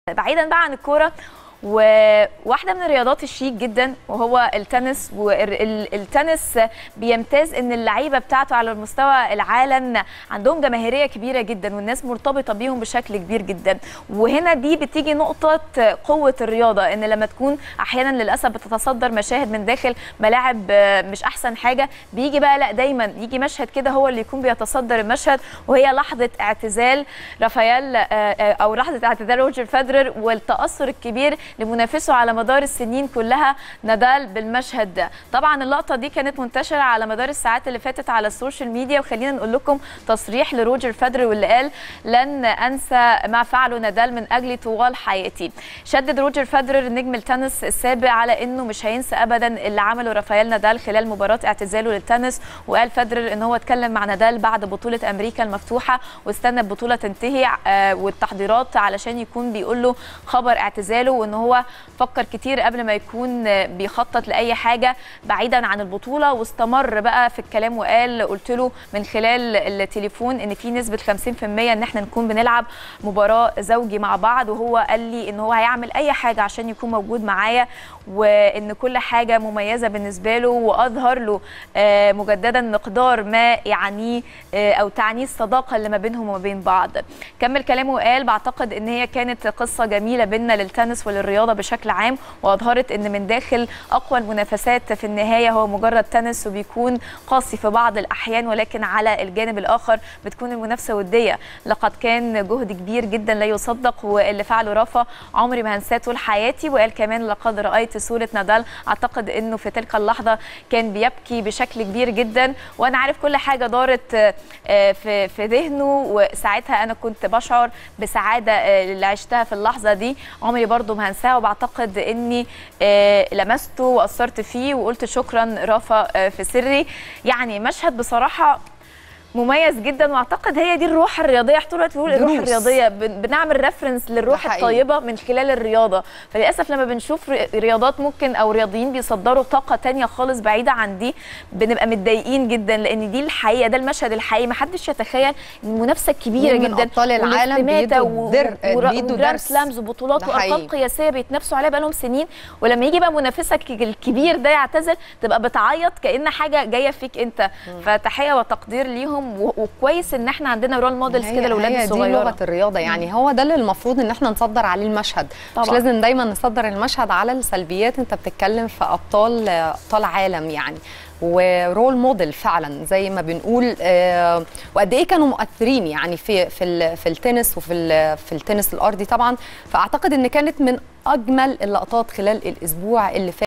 بعيدا بقى عن الكوره وواحده من الرياضات الشيك جدا وهو التنس والتنس بيمتاز ان اللعيبه بتاعته على مستوى العالم عندهم جماهيريه كبيره جدا والناس مرتبطه بيهم بشكل كبير جدا وهنا دي بتيجي نقطه قوه الرياضه ان لما تكون احيانا للاسف بتتصدر مشاهد من داخل ملاعب مش احسن حاجه بيجي بقى لا دايما يجي مشهد كده هو اللي يكون بيتصدر المشهد وهي لحظه اعتزال رافائيل او لحظه اعتزال روجر فederer والتاثر الكبير لمنافسه على مدار السنين كلها نادال بالمشهد ده طبعا اللقطه دي كانت منتشره على مدار الساعات اللي فاتت على السوشيال ميديا وخلينا نقول لكم تصريح لروجر فederer واللي قال لن انسى ما فعله نادال من اجلي طوال حياتي شدد روجر فederer نجم التنس السابق على انه مش هينسى ابدا اللي عمله رافائيل نادال خلال مباراه اعتزاله للتنس وقال فederer ان هو اتكلم مع نادال بعد بطوله امريكا المفتوحه واستنى البطوله تنتهي والتحضيرات علشان يكون بيقول له خبر اعتزاله وان هو فكر كتير قبل ما يكون بيخطط لاي حاجه بعيدا عن البطوله واستمر بقى في الكلام وقال قلت له من خلال التليفون ان في نسبه 50% ان احنا نكون بنلعب مباراه زوجي مع بعض وهو قال لي ان هو هيعمل اي حاجه عشان يكون موجود معايا وان كل حاجه مميزه بالنسبه له واظهر له مجددا مقدار ما يعنيه او تعنيه الصداقه اللي ما بينهم وما بين بعض كمل كلامه وقال بعتقد ان هي كانت قصه جميله بينا للتنس وللرياضه بشكل عام واظهرت ان من داخل اقوى المنافسات في النهايه هو مجرد تنس وبيكون قاسي في بعض الاحيان ولكن على الجانب الاخر بتكون المنافسه وديه لقد كان جهد كبير جدا لا يصدق واللي فعله رافا عمري ما هنساه طول حياتي وقال كمان لقد رايت صوره نادال اعتقد انه في تلك اللحظه كان بيبكي بشكل كبير جدا وانا عارف كل حاجه دارت في في ذهنه وساعتها انا كنت بشعر بسعاده اللي عشتها في اللحظه دي عمري برضو ما هنساها وبعتقد اني لمسته واثرت فيه وقلت شكرا رافا في سري يعني مشهد بصراحه مميز جدا واعتقد هي دي الروح الرياضيه طول الوقت بنقول الروح الرياضيه بنعمل ريفرنس للروح الطيبه من خلال الرياضه فللاسف لما بنشوف رياضات ممكن او رياضيين بيصدروا طاقه تانية خالص بعيده عن دي بنبقى متضايقين جدا لان دي الحقيقه ده المشهد الحقيقي ما حدش يتخيل المنافسه الكبيره من جدا ابطال العالم بيدوا در... بيدوا درس سلامز وبطولات وارقام قياسيه بيتنافسوا عليها بقالهم سنين ولما يجي بقى منافسك الكبير ده يعتزل تبقى بتعيط كان حاجه جايه فيك انت فتحيه وتقدير ليهم وكويس ان احنا عندنا رول موديلز كده لاولاد الصغيره دي لغه الرياضه يعني هو ده اللي المفروض ان احنا نصدر عليه المشهد طبعا. مش لازم دايما نصدر المشهد على السلبيات انت بتتكلم في ابطال ابطال عالم يعني ورول موديل فعلا زي ما بنقول آه وقد ايه كانوا مؤثرين يعني في في في التنس وفي في التنس الارضي طبعا فاعتقد ان كانت من اجمل اللقطات خلال الاسبوع اللي فات